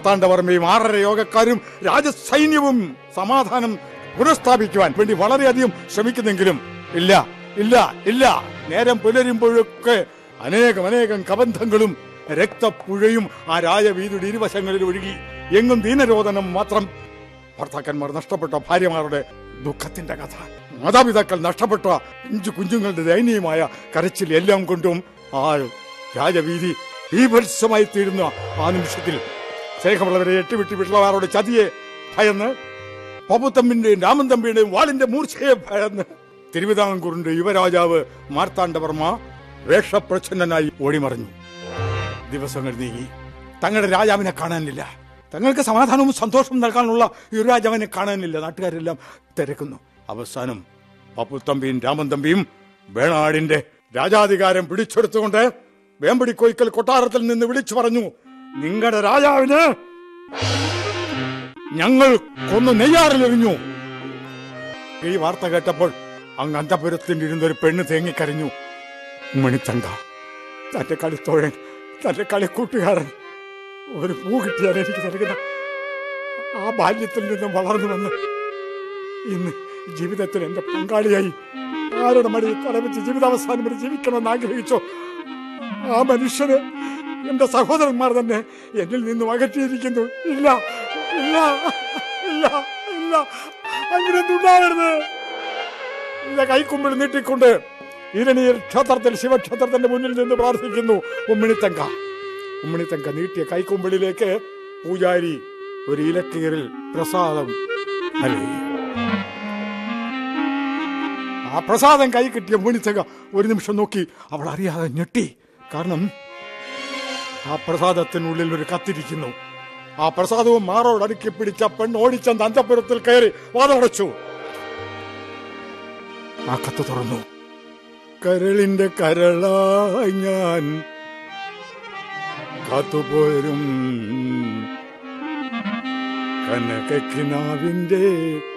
മാർത്താണ്ഡവർമ്മയും ആറര യോഗക്കാരും രാജസൈന്യവും സമാധാനം പുനഃസ്ഥാപിക്കുവാൻ വേണ്ടി വളരെയധികം ശ്രമിക്കുന്നെങ്കിലും ഇല്ല ഇല്ല ഇല്ല നേരം പുലരുമ്പോഴൊക്കെ അനേകം അനേകം കബന്ധങ്ങളും രക്തപ്പുഴയും ആ രാജവീതിയുടെ ഇരുവശങ്ങളിൽ ഒഴുകി എങ്ങും ദീനരോധനം മാത്രം ഭർത്താക്കന്മാർ നഷ്ടപ്പെട്ട ഭാര്യമാരുടെ ദുഃഖത്തിന്റെ കഥ മാതാപിതാക്കൾ നഷ്ടപ്പെട്ട അഞ്ചു കുഞ്ഞുങ്ങളുടെ ദയനീയമായ കരച്ചിൽ എല്ലാം കൊണ്ടും ആ രാജവീതി ബീഭത്സമായി തീരുന്ന ആ നിമിഷത്തിൽ സ്നേഹമുള്ളവരെ എട്ടുവിട്ടി വിട്ടുള്ളവരുടെ ചതിയെ ഭയന്ന് പപ്പുത്തമ്പിന്റെയും രാമൻ തമ്പിയുടെയും വാളിന്റെ മൂർച്ചയെ ഭയന്ന് തിരുവിതാംകൂറിന്റെ യുവരാജാവ് മാർത്താണ്ഡവർമ്മ വേഷപ്രച്ഛന്നനായി ഓടിമറിഞ്ഞു ദിവസങ്ങൾ നീങ്ങി തങ്ങളുടെ രാജാവിനെ കാണാനില്ല തങ്ങൾക്ക് സമാധാനവും സന്തോഷവും നൽകാനുള്ള യുവരാജാവിനെ കാണാനില്ല നാട്ടുകാരെല്ലാം തിരക്കുന്നു അവസാനം പപ്പുത്തമ്പിയും രാമൻ തമ്പിയും വേണാടിന്റെ രാജാധികാരം പിടിച്ചെടുത്തുകൊണ്ട് വേമ്പടി കോയിക്കൽ കൊട്ടാരത്തിൽ നിന്ന് വിളിച്ചു പറഞ്ഞു നിങ്ങളുടെ രാജാവിന് ഞങ്ങൾ കൊന്നു നെയ്യാറിലെറിഞ്ഞു ഈ വാർത്ത കേട്ടപ്പോൾ അങ്ങ് അന്തപുരത്തിൽ ഇരുന്നൊരു പെണ്ണ് തേങ്ങിക്കരഞ്ഞു മണിത്തങ്ക തന്റെ കളിത്തോഴൻ തന്റെ കളിക്കൂട്ടുകാരൻ ഒരു പൂ കിട്ടിയാൽ എനിക്ക് നൽകുന്ന ആ ബാല്യത്തിൽ നിന്നും വളർന്നു വന്ന് ഇന്ന് ജീവിതത്തിൽ എന്റെ പങ്കാളിയായി ആരുടെ മടി തലവെച്ച് ജീവിതാവസാനം വരെ ജീവിക്കണമെന്ന് ആഗ്രഹിച്ചോ ആ മനുഷ്യന് എന്റെ സഹോദരന്മാർ തന്നെ എന്നിൽ നിന്നും അകറ്റിയിരിക്കുന്നു ഇല്ല ഇല്ല ഇല്ല ഇല്ല അങ്ങനെ ഉണ്ടാവരുത് ഇല്ല കൈക്കുമ്പിൾ നീട്ടിക്കൊണ്ട് ഇരണിയിൽ ക്ഷേത്രത്തിൽ ശിവക്ഷേത്രത്തിന്റെ മുന്നിൽ നിന്ന് പ്രാർത്ഥിക്കുന്നു ഉമ്മിണിത്തങ്ക ഉമ്മിണിത്തങ്ക നീട്ടിയ കൈക്കുമ്പിളിലേക്ക് പൂജാരി ഒരു ഇലക്കീറിൽ പ്രസാദം നൽകി ആ പ്രസാദം കൈ കിട്ടിയ ഉമ്മിണിത്തങ്ക ഒരു നിമിഷം നോക്കി അവൾ അറിയാതെ ഞെട്ടി കാരണം ആ പ്രസാദത്തിനുള്ളിൽ ഒരു കത്തിരിക്കുന്നു ആ പ്രസാദവും മാറോട് അടുക്കി പിടിച്ച പെണ്ണ് ഓടിച്ചെന്ന് അന്തപുരത്തിൽ കയറി വാതടച്ചു ആ കത്ത് തുറന്നു കരളിന്റെ കരളായി ഞാൻ കാത്തുപോരും കനകക്കിനാവിന്റെ